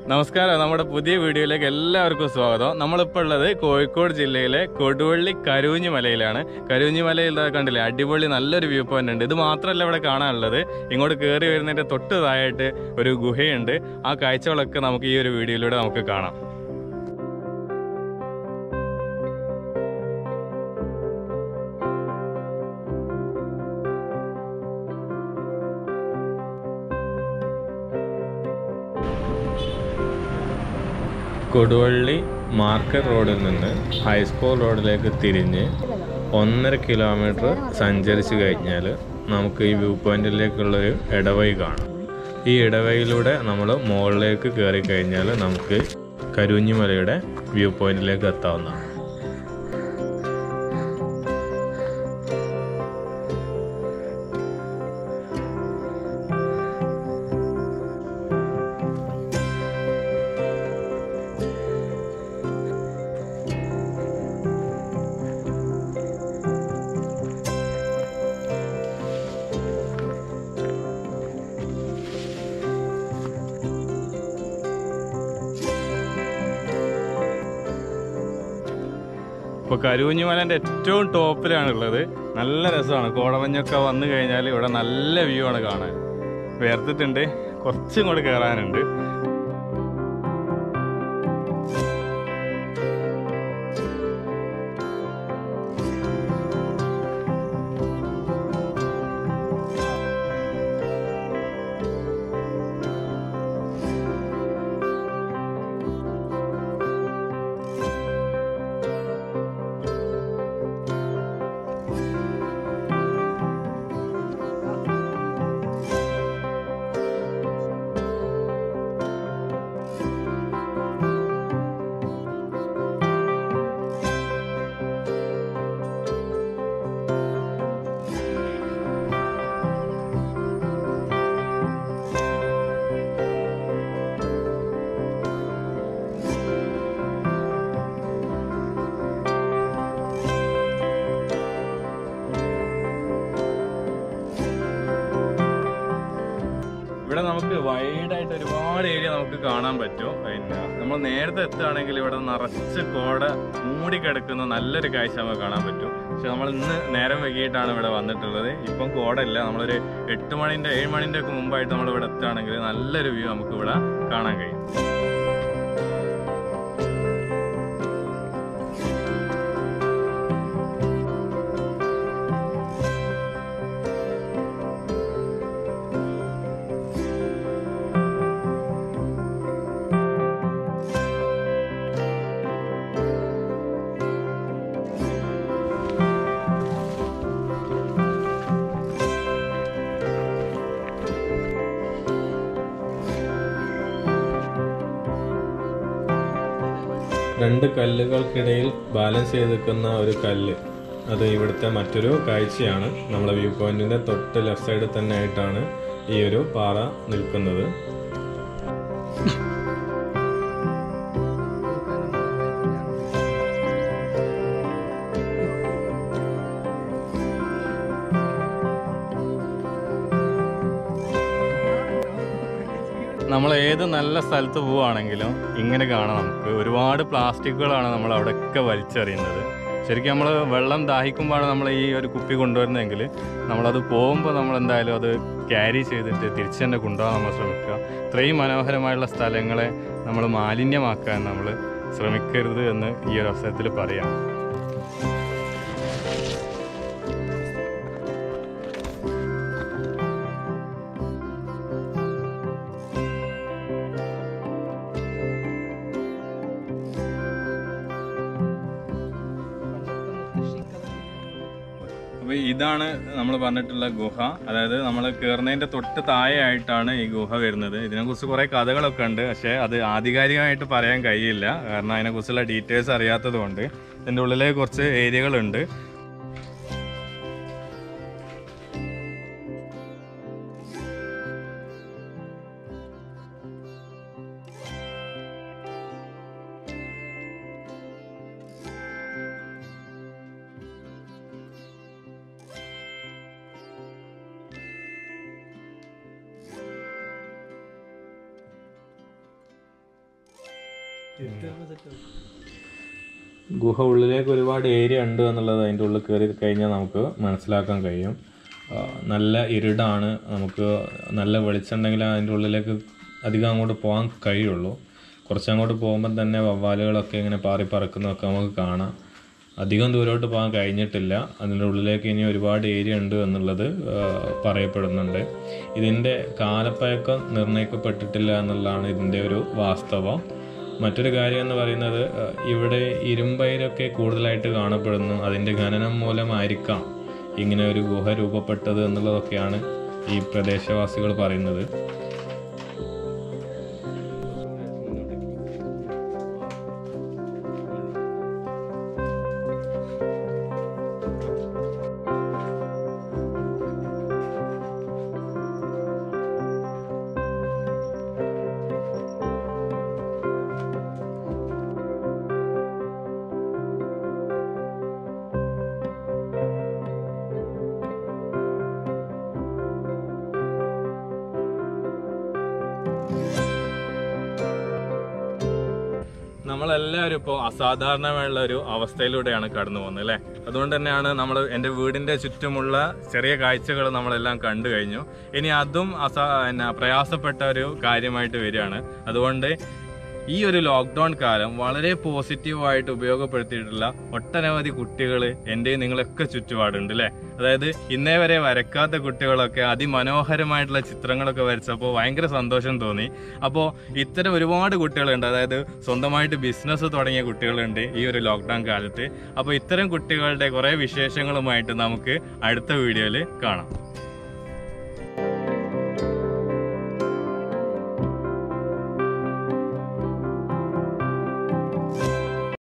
നമസ്കാരം നമ്മുടെ പുതിയ വീഡിയോയിലേക്ക് എല്ലാവർക്കും സ്വാഗതം നമ്മളിപ്പോൾ ഉള്ളത് കോഴിക്കോട് ജില്ലയിലെ കൊടുവള്ളി കരൂഞ്ഞി മലയിലാണ് കരൂഞ്ഞി മലയിൽ ഇതാ കണ്ടില്ലേ അടിപൊളി നല്ലൊരു വ്യൂ പോയിന്റ് ഉണ്ട് ഇത് മാത്രമല്ല ഇവിടെ കാണാനുള്ളത് ഇങ്ങോട്ട് കയറി വരുന്നതിന്റെ തൊട്ട് താഴായിട്ട് ഒരു ഗുഹയുണ്ട് ആ കാഴ്ചകളൊക്കെ നമുക്ക് ഈ ഒരു വീഡിയോയിലൂടെ നമുക്ക് കാണാം കൊടുവള്ളി മാർക്കറ്റ് റോഡിൽ നിന്ന് ഹൈസ്കൂൾ റോഡിലേക്ക് തിരിഞ്ഞ് ഒന്നര കിലോമീറ്റർ സഞ്ചരിച്ചു കഴിഞ്ഞാൽ നമുക്ക് ഈ വ്യൂ പോയിന്റിലേക്കുള്ളൊരു ഇടവഴി കാണാം ഈ ഇടവഴിയിലൂടെ നമ്മൾ മുകളിലേക്ക് കയറി കഴിഞ്ഞാൽ നമുക്ക് കരുഞ്ഞിമലയുടെ വ്യൂ പോയിന്റിലേക്ക് എത്താവുന്നതാണ് ഇപ്പൊ കരൂഞ്ഞിമലന്റെ ഏറ്റവും ടോപ്പിലാണ് ഉള്ളത് നല്ല രസമാണ് കോടമഞ്ഞൊക്കെ വന്നു കഴിഞ്ഞാൽ ഇവിടെ നല്ല വ്യൂ ആണ് കാണാൻ വേർത്തിട്ടുണ്ട് കുറച്ചും കൂടെ കയറാനുണ്ട് ഇവിടെ നമുക്ക് വൈഡായിട്ട് ഒരുപാട് ഏരിയ നമുക്ക് കാണാൻ പറ്റും പിന്നെ നമ്മൾ നേരത്തെ എത്തുകയാണെങ്കിൽ ഇവിടെ നിറച്ച് കോട മൂടിക്കിടക്കുന്ന നല്ലൊരു കാഴ്ച നമുക്ക് കാണാൻ പറ്റും പക്ഷെ നമ്മൾ ഇന്ന് നേരം വൈകിട്ടാണ് ഇവിടെ വന്നിട്ടുള്ളത് ഇപ്പം കോടയില്ല നമ്മളൊരു എട്ട് മണിന്റെ ഏഴ് മണിന്റെ ഒക്കെ മുമ്പായിട്ട് നമ്മൾ ഇവിടെ എത്തുകയാണെങ്കിൽ നല്ലൊരു വ്യൂ നമുക്ക് ഇവിടെ കാണാൻ കഴിയും രണ്ട് കല്ലുകൾക്കിടയിൽ ബാലൻസ് ചെയ്ത് നിൽക്കുന്ന ഒരു കല്ല് അത് ഇവിടുത്തെ മറ്റൊരു കാഴ്ചയാണ് നമ്മളെ വ്യൂ പോയിന്റിന്റെ തൊട്ട് ലെഫ്റ്റ് സൈഡിൽ തന്നെ ആയിട്ടാണ് ഈ ഒരു പാറ നിൽക്കുന്നത് നമ്മൾ ഏത് നല്ല സ്ഥലത്ത് പോവുകയാണെങ്കിലും ഇങ്ങനെ കാണാം നമുക്ക് ഒരുപാട് പ്ലാസ്റ്റിക്കുകളാണ് നമ്മൾ അവിടെയൊക്കെ വലിച്ചെറിയുന്നത് ശരിക്കും നമ്മൾ വെള്ളം ദാഹിക്കുമ്പോഴാണ് നമ്മൾ ഈ ഒരു കുപ്പി കൊണ്ടുവരുന്നതെങ്കിൽ നമ്മളത് പോകുമ്പോൾ നമ്മൾ എന്തായാലും അത് ക്യാരി ചെയ്തിട്ട് തിരിച്ചു തന്നെ കൊണ്ടുപോകാൻ നമ്മൾ ശ്രമിക്കുക ഇത്രയും മനോഹരമായുള്ള സ്ഥലങ്ങളെ നമ്മൾ മാലിന്യമാക്കാൻ നമ്മൾ ശ്രമിക്കരുത് എന്ന് ഈ ഒരു അവസരത്തിൽ പറയാം അപ്പൊ ഇതാണ് നമ്മൾ പറഞ്ഞിട്ടുള്ള ഗുഹ അതായത് നമ്മൾ കയറുന്നതിന്റെ തൊട്ട് താഴെ ആയിട്ടാണ് ഈ ഗുഹ വരുന്നത് ഇതിനെക്കുറിച്ച് കുറെ കഥകളൊക്കെ ഉണ്ട് പക്ഷെ അത് ആധികാരികമായിട്ട് പറയാൻ കഴിയില്ല കാരണം അതിനെക്കുറിച്ചുള്ള ഡീറ്റെയിൽസ് അറിയാത്തത് കൊണ്ട് ഇതിന്റെ ഉള്ളിലെ കുറച്ച് ഏരിയകളുണ്ട് ഗുഹ ഉള്ളിലേക്ക് ഒരുപാട് ഏരിയ ഉണ്ട് എന്നുള്ളത് അതിൻ്റെ ഉള്ളിൽ കയറി കഴിഞ്ഞാൽ നമുക്ക് മനസ്സിലാക്കാൻ കഴിയും ആ, നല്ല ഇരുടാണ് നമുക്ക് നല്ല വെളിച്ചമുണ്ടെങ്കിൽ അതിൻ്റെ ഉള്ളിലേക്ക് അധികം അങ്ങോട്ട് പോകാൻ കഴിയുള്ളൂ കുറച്ചങ്ങോട്ട് പോകുമ്പോൾ തന്നെ വവ്വാലുകളൊക്കെ ഇങ്ങനെ പാറി പറക്കുന്നതൊക്കെ നമുക്ക് കാണാം അധികം ദൂരോട്ട് പോകാൻ കഴിഞ്ഞിട്ടില്ല അതിൻ്റെ ഉള്ളിലേക്ക് ഇനി ഒരുപാട് ഏരിയ ഉണ്ട് എന്നുള്ളത് ആ, പറയപ്പെടുന്നുണ്ട് ഇതിൻ്റെ കാലപ്പഴക്കം നിർണ്ണയിക്കപ്പെട്ടിട്ടില്ല എന്നുള്ളതാണ് ഇതിൻ്റെ ഒരു വാസ്തവം മറ്റൊരു കാര്യം എന്ന് പറയുന്നത് ആ, ഇവിടെ ഇരുമ്പയിരൊക്കെ കൂടുതലായിട്ട് കാണപ്പെടുന്നു അതിൻ്റെ ഖനനം മൂലമായിരിക്കാം ഇങ്ങനെ ഒരു ഗുഹ രൂപപ്പെട്ടത് എന്നുള്ളതൊക്കെയാണ് ഈ പ്രദേശവാസികൾ പറയുന്നത് നമ്മളെല്ലാവരും ഇപ്പോൾ അസാധാരണമായുള്ള ഒരു അവസ്ഥയിലൂടെയാണ് കടന്നു പോകുന്നത് അല്ലേ അതുകൊണ്ട് തന്നെയാണ് നമ്മൾ എൻ്റെ വീടിൻ്റെ ചുറ്റുമുള്ള ചെറിയ കാഴ്ചകൾ നമ്മളെല്ലാം കണ്ടു കഴിഞ്ഞു ഇനി അതും അസാ എന്നാ പ്രയാസപ്പെട്ട ഒരു കാര്യമായിട്ട് വരികയാണ് അതുകൊണ്ട് ഈ ഒരു ലോക്ക്ഡൗൺ കാലം വളരെ പോസിറ്റീവായിട്ട് ഉപയോഗപ്പെടുത്തിയിട്ടുള്ള ഒട്ടനവധി കുട്ടികൾ എൻ്റെയും നിങ്ങളൊക്കെ ചുറ്റുപാടുണ്ട് അല്ലേ അതായത് ഇന്നേ വരെ വരക്കാത്ത കുട്ടികളൊക്കെ അതിമനോഹരമായിട്ടുള്ള ചിത്രങ്ങളൊക്കെ വരച്ചപ്പോൾ ഭയങ്കര സന്തോഷം തോന്നി അപ്പോൾ ഇത്തരം ഒരുപാട് കുട്ടികളുണ്ട് അതായത് സ്വന്തമായിട്ട് ബിസിനസ് തുടങ്ങിയ കുട്ടികളുണ്ട് ഈ ഒരു ലോക്ക്ഡൗൺ കാലത്ത് അപ്പോൾ ഇത്തരം കുട്ടികളുടെ കുറേ വിശേഷങ്ങളുമായിട്ട് നമുക്ക് അടുത്ത വീഡിയോയിൽ കാണാം